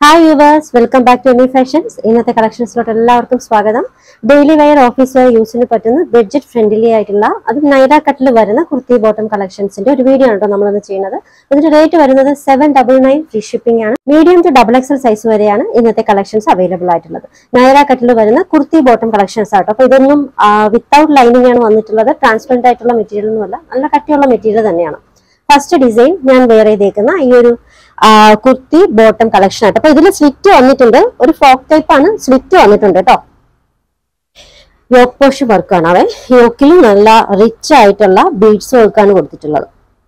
hi viewers welcome back to Emi fashions ഇന്നത്തെ കളക്ഷൻസിലോട്ട് എല്ലാവർക്കും സ്വാഗതം ഡെയിലി വെയർ ഓഫീസ് വെയർ യൂസിന് പറ്റുന്ന ബഡ്ജറ്റ് ഫ്രണ്ട്ലി ആയിട്ടുള്ള അത് നൈറ കട്ടിൽ വരുന്ന കുർത്തി ബോട്ടം കളക്ഷൻസിന്റെ ഒരു വീഡിയോ ആണ് കേട്ടോ നമ്മളിന്ന് ചെയ്യുന്നത് ഇതിന്റെ റേറ്റ് വരുന്നത് seven double nine free shipping ആണ് medium to double XL size വരെയാണ് ഇന്നത്തെ കളക്ഷൻസ് അവൈലബിൾ ആയിട്ടുള്ളത് നൈറ കട്ടിൽ വരുന്ന കുർത്തി ബോട്ടം കളക്ഷൻസ് ആട്ടോ അപ്പൊ ഇതൊന്നും വിത്തൗട്ട് ലൈനിങ് ആണ് വന്നിട്ടുള്ളത് ട്രാൻസ്പെറന്റ് ആയിട്ടുള്ള മെറ്റീരിയൽ ഒന്നുമല്ല നല്ല കട്ടിയുള്ള മെറ്റീരിയൽ തന്നെയാണ് ഫസ്റ്റ് ഡിസൈൻ ഞാൻ വെയർ ചെയ്തേക്കുന്ന ഈ ഒരു ആ, കുർത്തി ബോട്ടം കളക്ഷൻ ആയിട്ട് അപ്പൊ ഇതിൽ സ്ലിറ്റ് വന്നിട്ടുണ്ട് ഒരു ഫ്രോക്ക് ടൈപ്പ് ആണ് സ്ലിറ്റ് വന്നിട്ടുണ്ട് കേട്ടോ യോക്ക് പോഷ് വർക്കാണ് അവൻ യോക്കിൽ നല്ല റിച്ച് ആയിട്ടുള്ള ബീഡ്സ് വർക്കാണ് കൊടുത്തിട്ടുള്ളത്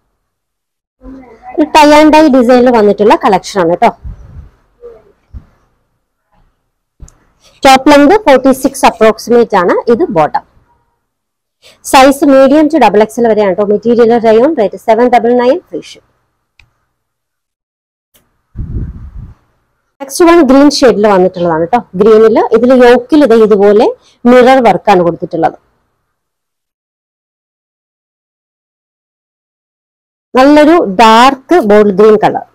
ഒരു ടൈ ആൻഡ് ഡൈ ഡിസൈനിൽ വന്നിട്ടുള്ള കളക്ഷൻ ആണ് കേട്ടോ top length forty six approximate ആണ് ഇത് bottom size medium to double XL വരെയാണ് കേട്ടോ material rayon rate seven double nine free ship next one green ഷെയ്ഡിൽ വന്നിട്ടുള്ളതാണ് കേട്ടോ ഗ്രീനിൽ ഇതിൽ യോക്കിൽ ഇത് ഇതുപോലെ മിറർ വർക്കാണ് കൊടുത്തിട്ടുള്ളത് നല്ലൊരു dark bottle green colour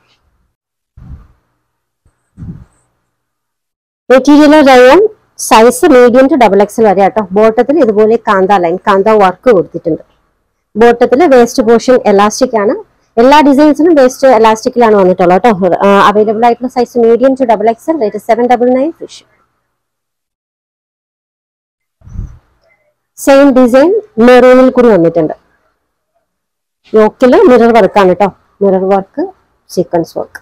material rayon size medium to double XL വരെ കേട്ടോ ബോട്ടത്തിൽ ഇതുപോലെ കാന്ത ലൈൻ കാന്ത വർക്ക് കൊടുത്തിട്ടുണ്ട് ബോട്ടത്തിൽ വേസ്റ്റ് പോർഷൻ എലാസ്റ്റിക് ആണ് എല്ലാ ഡിസൈൻസിനും വേസ്റ്റ് എലാസ്റ്റിക്കിലാണ് വന്നിട്ടുള്ളത് കേട്ടോ അവൈലബിൾ ആയിട്ടുള്ള size medium to double XL rate seven double nine fish same design മെറൂണിൽ കൂടി വന്നിട്ടുണ്ട് യോക്കില് മിറർ വർക്കാണ് കേട്ടോ mirror work sequence work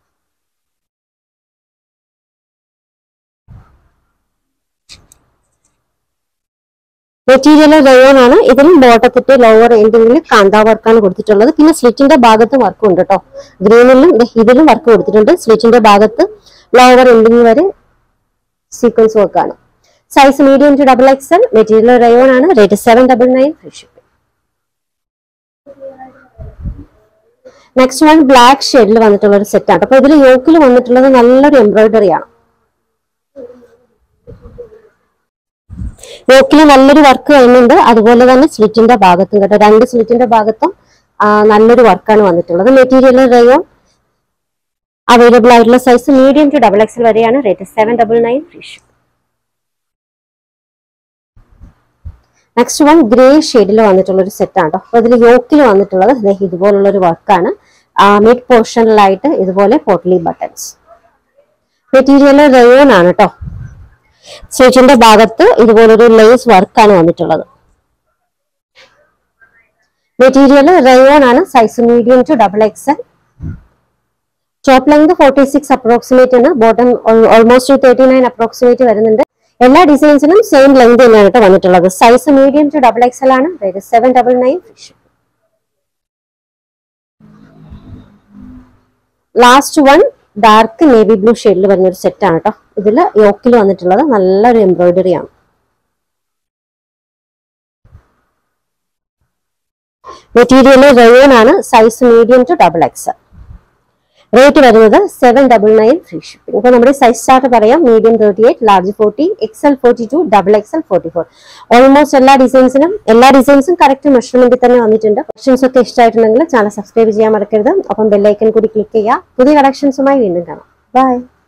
material rayon ആണ് ഇതിലും ബോട്ടത്തിട്ട് ലോവർ എൻഡിങ്ങിൽ കാന്ത വർക്കാണ് കൊടുത്തിട്ടുള്ളത് പിന്നെ സ്ലിറ്റിന്റെ ഭാഗത്ത് വർക്ക് ഉണ്ട് കേട്ടോ ഗ്രീനിലും ദേ ഇതിലും വർക്ക് കൊടുത്തിട്ടുണ്ട് സ്ലിറ്റിന്റെ ഭാഗത്ത് ലോവർ എൻഡിങ് വരെ സീക്വൻസ് വർക്കാണ് size medium to double XL material rayon ആണ് rate seven double nine free shipping next one black ഷെയ്ഡിൽ വന്നിട്ടുള്ള ഒരു സെറ്റ് ആണ് അപ്പൊ ഇതിൽ യോക്കിൽ വന്നിട്ടുള്ളത് നല്ലൊരു എംബ്രോയിഡറി ആണ് യോക്കിൽ നല്ലൊരു വർക്ക് വരുന്നുണ്ട് അതുപോലെ തന്നെ സ്ലിറ്റിന്റെ ഭാഗത്തും കേട്ടോ രണ്ട് സ്ലിറ്റിന്റെ ഭാഗത്തും ആ, നല്ലൊരു വർക്കാണ് വന്നിട്ടുള്ളത് മെറ്റീരിയൽ റയോൺ അവൈലബിൾ ആയിട്ടുള്ള size medium to double XL വരെയാണ് rate seven double nine free next one grey ഷെയ്ഡിൽ വന്നിട്ടുള്ള ഒരു സെറ്റ് ആണ് കേട്ടോ അപ്പൊ ഇതിൽ യോക്കിൽ വന്നിട്ടുള്ളത് ദേ ഇതുപോലുള്ള ഒരു വർക്കാണ് മിഡ് പോർഷനിലായിട്ട് ഇതുപോലെ പോട്ട്ലി ബട്ടൺസ് മെറ്റീരിയൽ റയോൺ ആണ് കേട്ടോ സ്റ്റിച്ചിന്റെ ഭാഗത്ത് ഇതുപോലൊരു ലേസ് വർക്കാണ് വന്നിട്ടുള്ളത് മെറ്റീരിയൽ റയോൺ ആണ് size medium to double XL top length forty six approximate ആണ് bottom almost thirty nine approximate വരുന്നുണ്ട് എല്ലാ ഡിസൈൻസിനും സെയിം ലെങ്ത് തന്നെയാണ് കേട്ടോ വന്നിട്ടുള്ളത് size medium to double XL ആണ് seven double nine fish last one dark navy blue ഷെയ്ഡിൽ വരുന്ന ഒരു സെറ്റ് ആണ് കേട്ടോ ഇതിൽ യോക്കിൽ വന്നിട്ടുള്ളത് നല്ലൊരു എംബ്രോയിഡറി ആണ് മെറ്റീരിയൽ റയോൺ ആണ് size medium to double X rate വരുന്നത് seven double nine free shipping ഇപ്പൊ നമ്മുടെ സൈസ് ചാർട്ട് പറയാം medium thirty eight large forty XL forty two double XL forty four almost എല്ലാ ഡിസൈൻസിനും എല്ലാ ഡിസൈൻസും കറക്റ്റ് മെഷർമെന്റിൽ തന്നെ വന്നിട്ടുണ്ട് കളക്ഷൻസ് ഒക്കെ ഇഷ്ടമായിട്ടുണ്ടെങ്കിൽ ചാനൽ സബ്സ്ക്രൈബ് ചെയ്യാൻ മറക്കരുത് ഒപ്പം ബെല്ലൈക്കൻ കൂടി ക്ലിക്ക് ചെയ്യുക പുതിയ കളക്ഷൻസുമായി വീണ്ടും കാണാം ബൈ